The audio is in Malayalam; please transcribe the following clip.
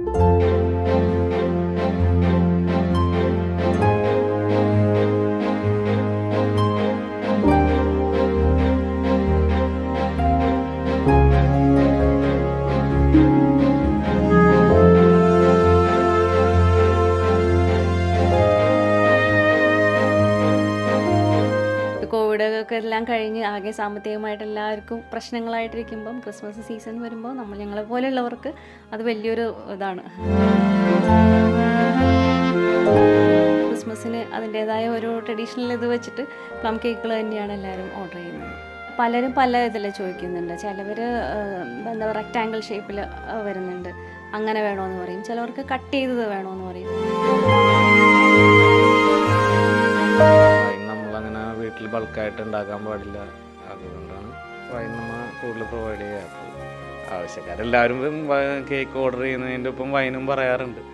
കോവിഡ് ഒക്കെ എല്ലാം കഴിഞ്ഞ് ആകെ സാമ്പത്തികമായിട്ട് എല്ലാവർക്കും പ്രശ്നങ്ങളായിട്ടിരിക്കുമ്പം ക്രിസ്മസ് സീസൺ വരുമ്പോൾ നമ്മൾ ഞങ്ങളെ പോലെയുള്ളവർക്ക് അത് വലിയൊരു ഇതാണ് ക്രിസ്മസിന് അതിൻ്റേതായ ഒരു ട്രഡീഷണൽ ഇത് വെച്ചിട്ട് പ്ലം കേക്കുകൾ തന്നെയാണ് എല്ലാവരും ഓർഡർ ചെയ്യുന്നത് പലരും പല ഇതിൽ ചോദിക്കുന്നുണ്ട് ചിലവർ എന്താ പറയുക റെക്റ്റാങ്കിൾ ഷേപ്പിൽ വരുന്നുണ്ട് അങ്ങനെ വേണമെന്ന് പറയും ചിലവർക്ക് കട്ട് ചെയ്തത് വേണമെന്ന് പറയും വൈൻ നമ്മളങ്ങനെ വീട്ടിൽ ബൾക്കായിട്ട് ഉണ്ടാക്കാൻ പാടില്ല അതുകൊണ്ടാണ് വൈൻ നമ്മൾ കൂടുതൽ പ്രൊവൈഡ് ചെയ്യാത്തത് ആവശ്യക്കാരെല്ലാവരും കേക്ക് ഓർഡർ ചെയ്യുന്നതിൻ്റെ ഒപ്പം വൈനും പറയാറുണ്ട്